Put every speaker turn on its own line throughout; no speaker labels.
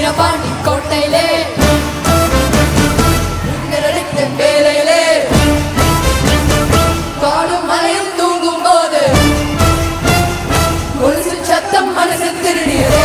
வீரபாண்டி கோட்டையிலே மின்னலடித்த வேலையிலே காடும் மலையும் தூங்கும் போது கொலுசு சத்தம் மனசு திருடியதோ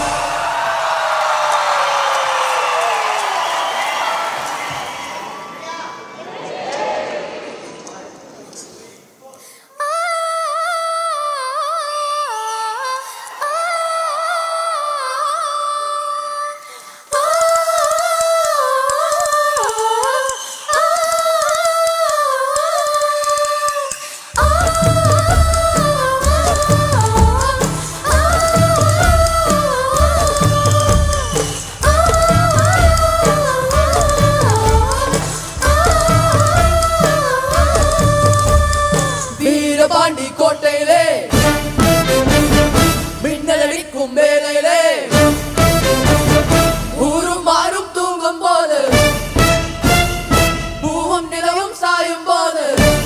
வீரபாண்டி கோட்டையிலே மின்னலடிக்கும் வேலையிலே ஊரும் மாறும் தூங்கும் போது பூவும் நிலவும் சாயும் போது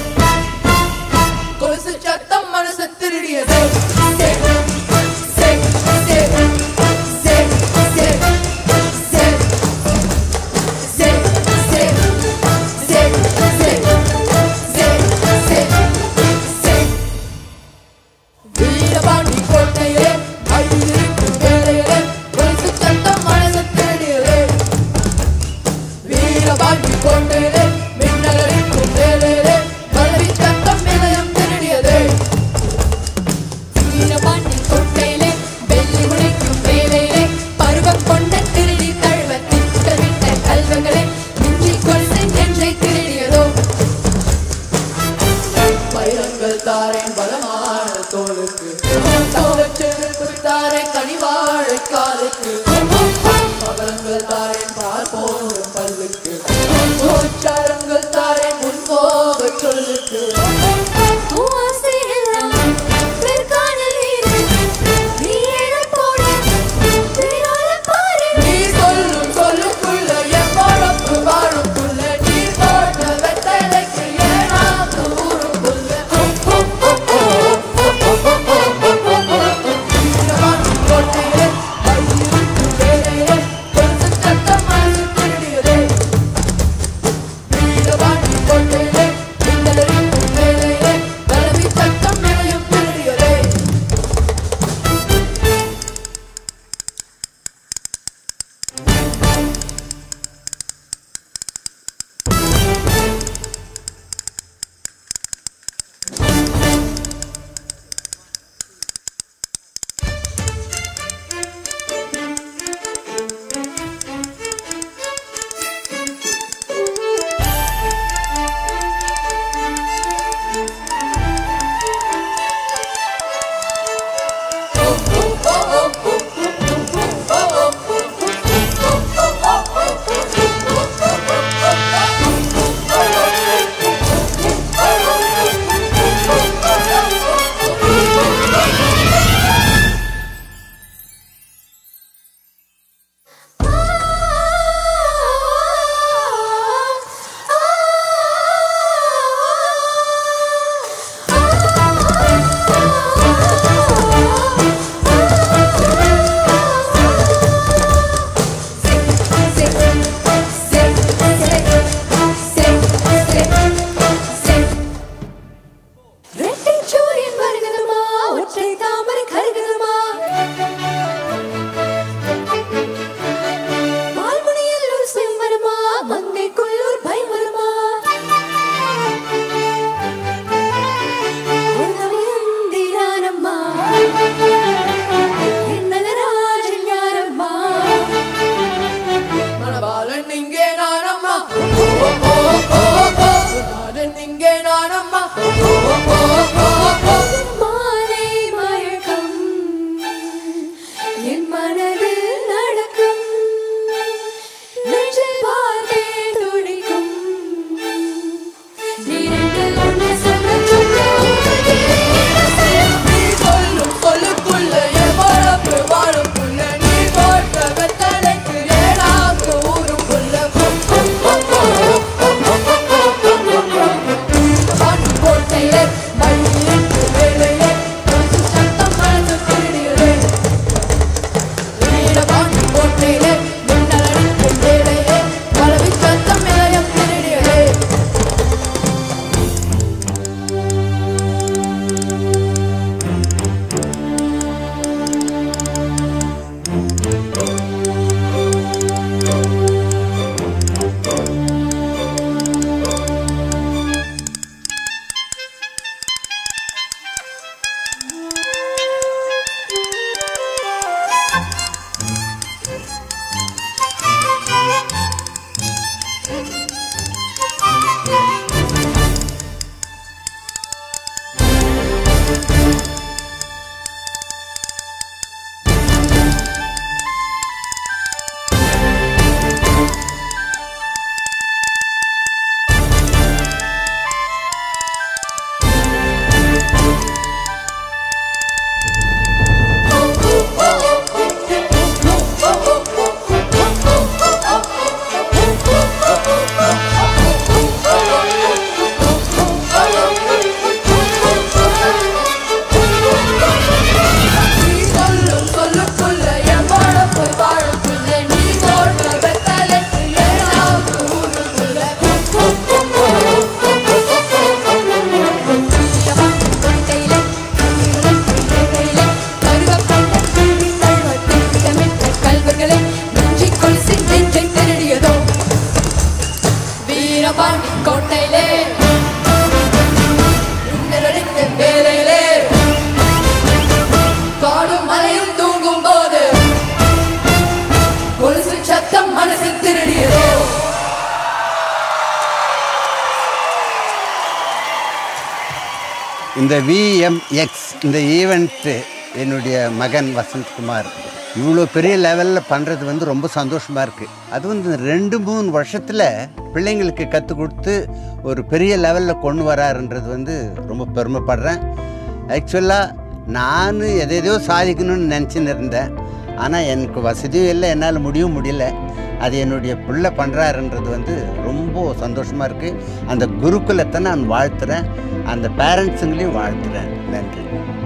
கொலுசு சத்தம் மனசு திருடியது சே, சே, சே, சே, சே, சே, சே, சே, சே, சே, சே, சே, சே. வீரபாண்டி கோட்டையிலே அழிந்திருக்கும் வேலையிலே கொலுசு சத்தம் மனசு திருடியது வீரபாண்டி கோட்டையிலே மின்னலடிக்கும் வேலையிலே கல்வி சத்தம் இதயம் திருடியது வீரபாண்டி கோட்டையிலே வெள்ளி உடைக்கும் வேலையிலே பருவம் கொண்ட திருடி தழுவ திட்டமிட்ட கல்வங்களே நெஞ்சி கொலுசு நெஞ்சை திருடியதோ வைரங்கள் தாரேன் பலமான தோளுக்கு தங்கச்செருக்கு தாரேன் கனிவாழை காலுக்கு மகரங்கள் தாரேன் பால் போடும் பல்லுக்கு உச்சாரங்கள் தாரேன் முன்போக சொல்லுக்கு நீ சொல்லும் சொல்லுக்குள்ள என் பழப்பு வாழுக்குள்ள நீ போட்ட வெத்தலைக்கு ஏனாக்கு ஊருக்குள்ள வீரபாண்டி கோட்டையிலே வழியிருக்கும் வேலையிலே கொலுசு சத்தம் மனசு திருடியதே வீரபாண்டி கோட்டையிலே மின்னலடிக்கும் வேலையிலே கலவி சத்தம் நிலையும் திருடியதே
ரெட்டைச்சூரியன் வருகுதுமா, ஒற்றை தாமரை கருகுதுமா. மால்முனையில் ஒரு செம் வருமா, மங்கைக்குள் ஒரு பை வருமா. உலகந்திரானம்மா, என்னதராஜன் யாரம்மா?
மணவாளன் இங்கே நானம்மா ஓ, ஓ, ஓ, ஓ. நாடன் இங்கே நானம்மா ஓ, ஓ, ஓ, ஓ.
மாலை மயக்கம் என் மனதில் நடக்கும் நெஞ்சில் பார்த்தே துடிக்கும் நீங்கள் ஒன்று சொல்லச் சொல்ல
நீ சொல்லும் சொல்லுக்குள்ள என் பழப்பு வாழுக்குள்ள நீ போட்ட வெத்தலைக்கு ஏழாக்கு ஊருக்குள்ள பாண்டி கோட்டையிலே மல்லிட்டு வேலையிலே கொலுசு சத்தம் மனசு திருடியதே வீரபாண்டி கோட்டையிலே
இந்த விஎம்எக்ஸ் இந்த ஈவெண்ட்டு என்னுடைய மகன் வசந்த்குமார் இவ்வளோ பெரிய லெவலில் பண்ணுறது வந்து ரொம்ப சந்தோஷமாக இருக்குது அது வந்து ரெண்டு மூணு வருஷத்தில் பிள்ளைங்களுக்கு கற்றுக் கொடுத்து ஒரு பெரிய லெவலில் கொண்டு வராருன்றது வந்து ரொம்ப பெருமைப்படுறேன் ஆக்சுவலாக நான் எதையோ சாதிக்கணும்னு நினச்சின்னு இருந்தேன் ஆனால் எனக்கு வசதியும் இல்லை என்னால் முடியவும் முடியல அது என்னுடைய பிள்ளை பண்ணுறாருன்றது வந்து ரொம்ப சந்தோஷமாக இருக்குது அந்த குருகுலத்தை நான் வாழ்த்துறேன் அந்த பேரண்ட்ஸுங்களையும் வாழ்த்துறேன் நன்றி